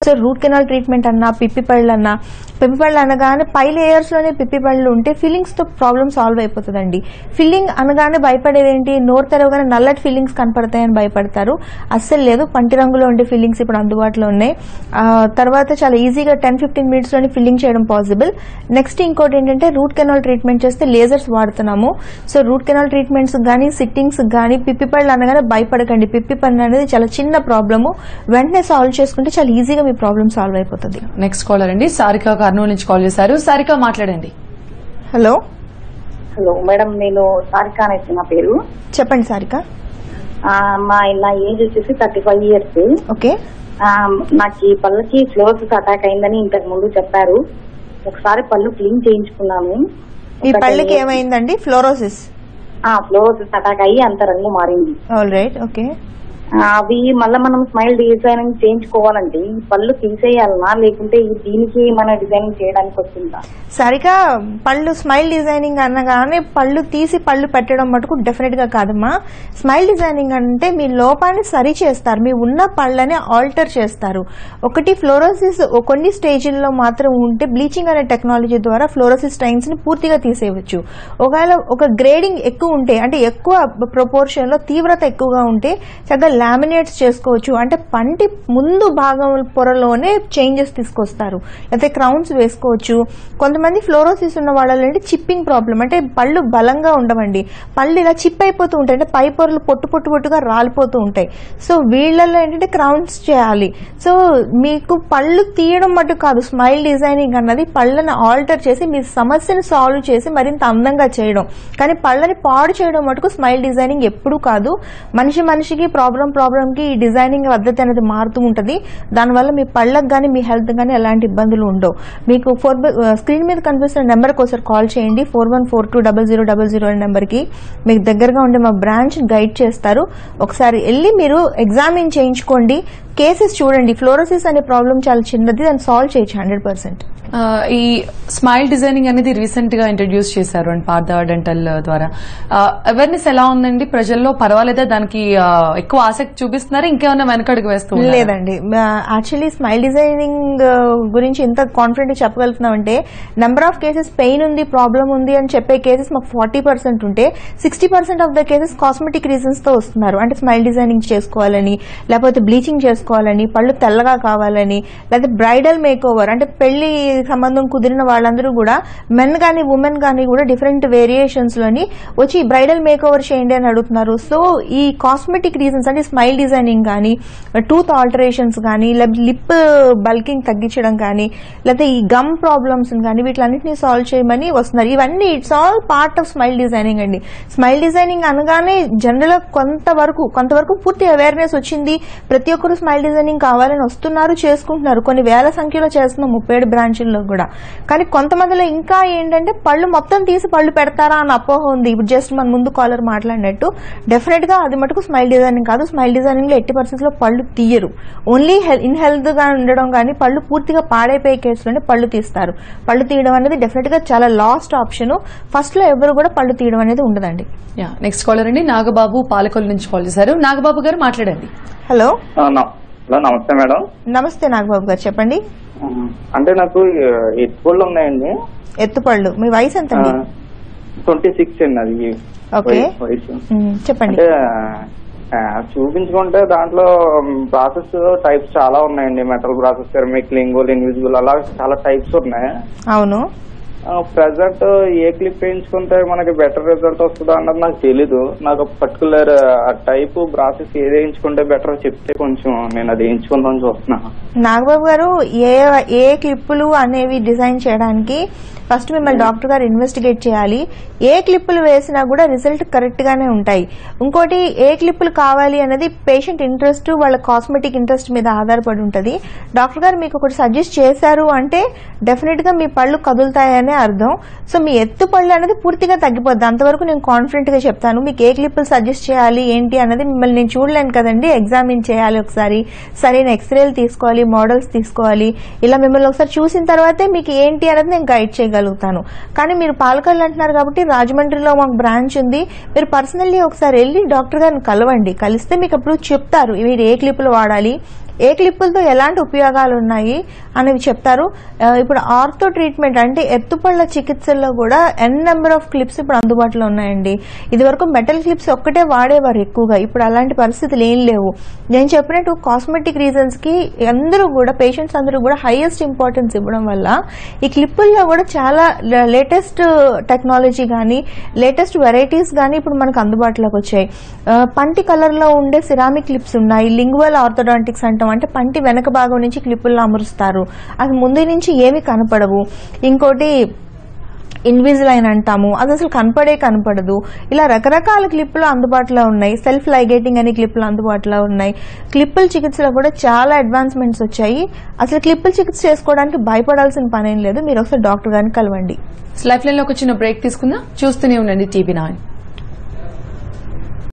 So root canal treatment అన్నా పిప్పి పళ్ళు అన్నా పిప్పి పళ్ళు అనగానే పై లేయర్స్ లోనే పిప్పి పళ్ళు ఉంటే ఫిల్లింగ్స్ తో ప్రాబ్లమ్ సాల్వ్ అయిపోతుందండి ఫిల్లింగ్ అనగానే భయపడేది ఏంటి నోరు తెరవగానే నల్లటి ఫిల్లింగ్స్ కనపడతాయని భయపడతారు అస్సలు లేదు పంటి రంగులో ఉండే ఫిల్లింగ్స్ ఇప్పుడు అందుబాటులో ఉన్నాయి ఆ, తర్వాత చాలా ఈజీగా టెన్ ఫిఫ్టీన్ మినిట్స్ లోనే ఫిల్లింగ్ చేయడం పాసిబుల్ నెక్స్ట్ ఇంకోటి ఏంటంటే రూట్ కెనాల్ ట్రీట్మెంట్ చేస్తే లేజర్స్ వాడుతున్నాము సో రూట్ కెనాల్ ట్రీట్మెంట్స్ కానీ సిట్టింగ్స్ కానీ పిప్పి పళ్ళు అనగానే భయపడకండి పిప్పి పళ్ళు అనేది చాలా చిన్న ప్రాబ్లము వెంటనే సాల్వ్ చేసుకుంటే చాలా ఈజీగా మీ ప్రాబ్లమ్ సాల్వ్ అయిపోతుంది నెక్స్ట్ కాలర్ అండి సారిక కర్నూలు నుంచి కాల్ చేశారు సారిక మాట్లాడండి హలో హలో మేడం నేను సారిక అనేసి నా పేరు చెప్పండి సారిక ఆ, మా నా ఏజ్ వచ్చేసి థర్టీ ఫైవ్ ఇయర్స్ ఓకే నాకు ఈ పళ్ళకి ఫ్లోర్స్ అటాక్ అయిందని ఇంతకు ముందు చెప్పారు ఒకసారి పళ్ళు క్లీన్ చేయించుకున్నాను మీ పళ్ళకి ఏమైందండి ఫ్లోరోసిస్ ఫ్లోర్స్ అటాక్ అయ్యి అంత రంగు మారింది ఆల్ రైట్ ఓకే ఆ, అవి మళ్ళీ మనం స్మైల్ డిజైనింగ్ చేయించుకోవాలంటే ఈ పళ్ళు తీసేయాలనా లేకుంటే ఈ దీనికి మన డిజైనింగ్ చేయడానికి వస్తుందా సరిగా పళ్ళు స్మైల్ డిజైనింగ్ అనగానే పళ్ళు తీసి పళ్ళు పెట్టడం మటుకు డెఫినెట్ గా కాదమ్మా స్మైల్ డిజైనింగ్ అంటే మీ లోపాన్ని సరి చేస్తారు మీ ఉన్న పళ్ళని ఆల్టర్ చేస్తారు ఒకటి ఫ్లోరోసిస్ కొన్ని స్టేజ్ల్లో మాత్రం ఉంటే బ్లీచింగ్ అనే టెక్నాలజీ ద్వారా ఫ్లోరోసిస్ స్టైన్స్ ని పూర్తిగా తీసేయవచ్చు ఒకవేళ ఒక గ్రేడింగ్ ఎక్కువ ఉంటే అంటే ఎక్కువ ప్రపోర్షన్ లో తీవ్రత ఎక్కువగా ఉంటే చక్కగా లామినేట్స్ చేసుకోవచ్చు అంటే పంటి ముందు భాగం పొరలోనే చేంజెస్ తీసుకొస్తారు లేకపోతే క్రౌన్స్ వేసుకోవచ్చు కొంతమంది ఫ్లోరోసిస్ ఉన్న వాళ్ళలో ఏంటి చిప్పింగ్ ప్రాబ్లం అంటే పళ్ళు బలంగా ఉండవండి పళ్ళు ఇలా చిప్ అయిపోతూ ఉంటాయి అంటే పై పొరలు పొట్టు పొట్టు పొట్టుగా రాలిపోతూ ఉంటాయి సో వీళ్ళల్లో ఏంటంటే క్రౌన్స్ చేయాలి సో మీకు పళ్ళు తీయడం మటు కాదు స్మైల్ డిజైనింగ్ అన్నది పళ్ళని ఆల్టర్ చేసి మీ సమస్యను సాల్వ్ చేసి మరింత అందంగా చేయడం కానీ పళ్ళని పాడు చేయడం మటుకు స్మైల్ డిజైనింగ్ ఎప్పుడూ కాదు మనిషి మనిషికి ప్రాబ్లం ప్రాబ్లంకి ఈ డిజైనింగ్ పద్ధతి అనేది మారుతూ ఉంటుంది దానివల్ల మీ పళ్ళకు కానీ మీ హెల్త్ కానీ ఎలాంటి ఇబ్బందులు ఉండవు మీకు ఫోర్ స్క్రీన్ మీద కనిపిస్తున్న నెంబర్కి ఒకసారి కాల్ చేయండి four one four two double zero double zero అనే నెంబర్కి మీకు దగ్గరగా ఉండే మా బ్రాంచ్ గైడ్ చేస్తారు ఒకసారి వెళ్ళి మీరు ఎగ్జామిన్ చేయించుకోండి కేసెస్ చూడండి ఫ్లోరోసిస్ అనే ప్రాబ్లం చాలా చిన్నది దాన్ని సాల్వ్ చేయొచ్చు హండ్రెడ్ పర్సెంట్ ఆ, ఈ స్మైల్ డిజైనింగ్ అనేది రీసెంట్ గా ఇంట్రడ్యూస్ చేశారు అండ్ పార్థ డెంటల్ ద్వారా అవేర్నెస్ ఎలా ఉందండి ప్రజల్లో పర్వాలేదా దానికి ఆ, ఎక్కువ ఆసక్తి చూపిస్తున్నారు ఇంకేమైనా వెనకడుగు వేస్తూ ఉన్నారా? లేదండి యాక్చువల్లీ స్మైల్ డిజైనింగ్ గురించి ఇంత కాన్ఫిడెంట్ చెప్పగలుగుతున్నామంటే నెంబర్ ఆఫ్ కేసెస్ పెయిన్ ఉంది ప్రాబ్లం ఉంది అని చెప్పే కేసెస్ మాకు ఫార్టీ పర్సెంట్ ఉంటే sixty percent of the cases cosmetic reasons తో వస్తున్నారు అంటే స్మైల్ డిజైనింగ్ చేసుకోవాలని లేకపోతే బ్లీచింగ్ చేసుకోవాలని పళ్ళు తెల్లగా కావాలని లేకపోతే బ్రైడల్ మేక్ ఓవర్ అంటే పెళ్లి సంబంధం కుదిరిన వాళ్ళందరూ కూడా మెన్ కానీ ఉమెన్ కానీ కూడా డిఫరెంట్ వేరియేషన్స్ లోని వచ్చి బ్రైడల్ మేక్ ఓవర్ చేయండి అని అడుగుతున్నారు సో ఈ కాస్మెటిక్ రీజన్స్ అంటే స్మైల్ డిజైనింగ్ కానీ టూత్ ఆల్టరేషన్స్ కానీ లేకపోతే లిప్ బల్కింగ్ తగ్గించడం కానీ లేకపోతే ఈ గమ్ ప్రాబ్లమ్స్ కానీ వీటిలన్నింటినీ సాల్వ్ చేయమని వస్తున్నారు ఇవన్నీ it's all part of smile designing అండి స్మైల్ డిజైనింగ్ అనగానే జనరల్ కొంతవరకు కొంతవరకు పూర్తి అవేర్నెస్ వచ్చింది ప్రతి ఒక్కరు స్మైల్ డిజైనింగ్ కావాలని వస్తున్నారు చేసుకుంటున్నారు కొన్ని వేల సంఖ్యలో చేస్తున్నాం ముప్పై ఏడు బ్రాంచుల్లో కూడా కానీ కొంతమందిలో ఇంకా ఏంటంటే పళ్ళు మొత్తం తీసి పళ్ళు పెడతారా అని అపోహ ఉంది ఇప్పుడు జస్ట్ మన ముందు కాలర్ మాట్లాడినట్టు డెఫినెట్ గా అది మటుకు స్మైల్ డిజైనింగ్ కాదు స్మైల్ డిజైనింగ్ లో ఎట్టి పర్సెంట్స్ లో పళ్ళు తీయరు ఓన్లీ ఇన్ హెల్త్ గా ఉండడం కానీ పళ్ళు పూర్తిగా పాడైపోయే కేసులోనే పళ్ళు తీస్తారు పళ్ళు తీయడం అనేది డెఫినెట్ గా చాలా లాస్ట్ ఆప్షన్ ఫస్ట్ లో ఎవరు కూడా పళ్ళు తీయడం అనేది ఉండదండి యా నెక్స్ట్ కాలర్ అండి నాగబాబు పాలకొల్లు నుంచి కాల్ చేశారు నాగబాబు గారు మాట్లాడండి హలో ఆ, న- హలో నమస్తే మేడం నమస్తే నాగబాబు గారు చెప్పండి ఆ, అంటే నాకు ఎత్తుకోళ్ళు ఉన్నాయండి ఎత్తుపళ్ళు మీ వయసు ఎంత అండి ట్వంటీ సిక్స్ అండి అది ఓకే. వయసు- వయసు మ్, చెప్పండి అంటే ఆ, చూపించుకుంటే దాంట్లో ప్రాసెస్ టైప్స్ చాలా ఉన్నాయండి metal process ceramic lingual invisible అలా చాలా టైప్స్ ఉన్నాయి అవును ప్రజెంట్ ఏ క్లిప్ వేయించుకుంటే మనకి బెటర్ రిజల్ట్ వస్తుందా అన్నది నాకు తెలీదు నాకు పర్టికులర్ టైప్ ప్రాసెస్ ఏది వేయించుకుంటే బెటర్ చెప్తే కొంచెం నేను అది వేయించుకుందాం చూస్తున్నాను నాగబాబు గారు ఏ ఏ క్లిప్పులు అనేవి డిజైన్ చేయడానికి ఫస్ట్ మిమ్మల్ని డాక్టర్ గారు ఇన్వెస్టిగేట్ చేయాలి ఏ క్లిప్పులు వేసినా కూడా రిజల్ట్ కరెక్ట్ గానే ఉంటాయి ఇంకోటి ఏ క్లిప్పులు కావాలి అనేది పేషెంట్ ఇంట్రెస్ట్ వాళ్ళ కాస్మెటిక్ ఇంట్రెస్ట్ మీద ఆధారపడి ఉంటుంది డాక్టర్ గారు మీకు ఒకటి సజెస్ట్ చేశారు అంటే డెఫినెట్ గా మీ పళ్ళు కదులుతాయనే అర్థం సో మీ ఎత్తు పళ్ళు అనేది పూర్తిగా తగ్గిపోద్ది అంతవరకు నేను కాన్ఫిడెంట్ గా చెప్తాను మీకు ఏ క్లిప్పులు సజెస్ట్ చేయాలి ఏంటి అనేది మిమ్మల్ని నేను చూడలేను కదండి ఎగ్జామిన్ చేయాలి ఒకసారి సరైన ఎక్స్రేలు తీసుకోవాలి మోడల్స్ తీసుకోవాలి ఇలా మిమ్మల్ని ఒకసారి చూసిన తర్వాతే మీకు ఏంటి అనేది నేను గైడ్ చేయగలుగుతాను కానీ మీరు పాలకల్లు అంటున్నారు కాబట్టి రాజమండ్రిలో మాకు బ్రాంచ్ ఉంది మీరు పర్సనల్లీ ఒకసారి వెళ్ళి డాక్టర్ గారిని కలవండి కలిస్తే మీకు అప్పుడు చెప్తారు మీరు ఏ క్లిప్పులు వాడాలి ఏ క్లిప్పులతో ఎలాంటి ఉపయోగాలు ఉన్నాయి అనేవి చెప్తారు ఆ, ఇప్పుడు ఆర్థో ట్రీట్మెంట్ అంటే ఎత్తుపళ్ళ చికిత్సల్లో కూడా ఎన్ నెంబర్ ఆఫ్ క్లిప్స్ ఇప్పుడు అందుబాటులో ఉన్నాయండి ఇదివరకు మెటల్ క్లిప్స్ ఒక్కటే వాడేవారు ఎక్కువగా ఇప్పుడు అలాంటి పరిస్థితులు ఏం లేవు నేను చెప్పినట్టు కాస్మెటిక్ రీజన్స్ కి అందరూ కూడా పేషెంట్స్ అందరూ కూడా హైయెస్ట్ ఇంపార్టెన్స్ ఇవ్వడం వల్ల ఈ క్లిప్పుల్లో కూడా చాలా లేటెస్ట్ టెక్నాలజీ కానీ లేటెస్ట్ వెరైటీస్ కానీ ఇప్పుడు మనకు అందుబాటులోకి వచ్చాయి ఆ, పంటి కలర్ లో ఉండే సిరామిక్ క్లిప్స్ ఉన్నాయి లింగ్వల్ ఆర్థోడాంటిక్స్ అంటాం అంటే పంటి వెనక భాగం నుంచి క్లిప్పుల్లో అమరుస్తారు అది ముందు నుంచి ఏమి కనపడవు ఇంకోటి ఇన్విజిలైన్ అంటాము అది అసలు కనపడే కనపడదు ఇలా రకరకాల క్లిప్పులు అందుబాటులో ఉన్నాయి సెల్ఫ్ లైగేటింగ్ అనే క్లిప్పులు అందుబాటులో ఉన్నాయి క్లిప్పుల చికిత్సలో కూడా చాలా అడ్వాన్స్మెంట్స్ వచ్చాయి అసలు క్లిప్పుల చికిత్స చేసుకోవడానికి భయపడాల్సిన పనేం లేదు మీరు ఒకసారి డాక్టర్ గారిని కలవండి లైఫ్ లైన్ లో ఒక చిన్న బ్రేక్ తీసుకుందాం చూస్తూనే ఉండండి టీవీ నైన్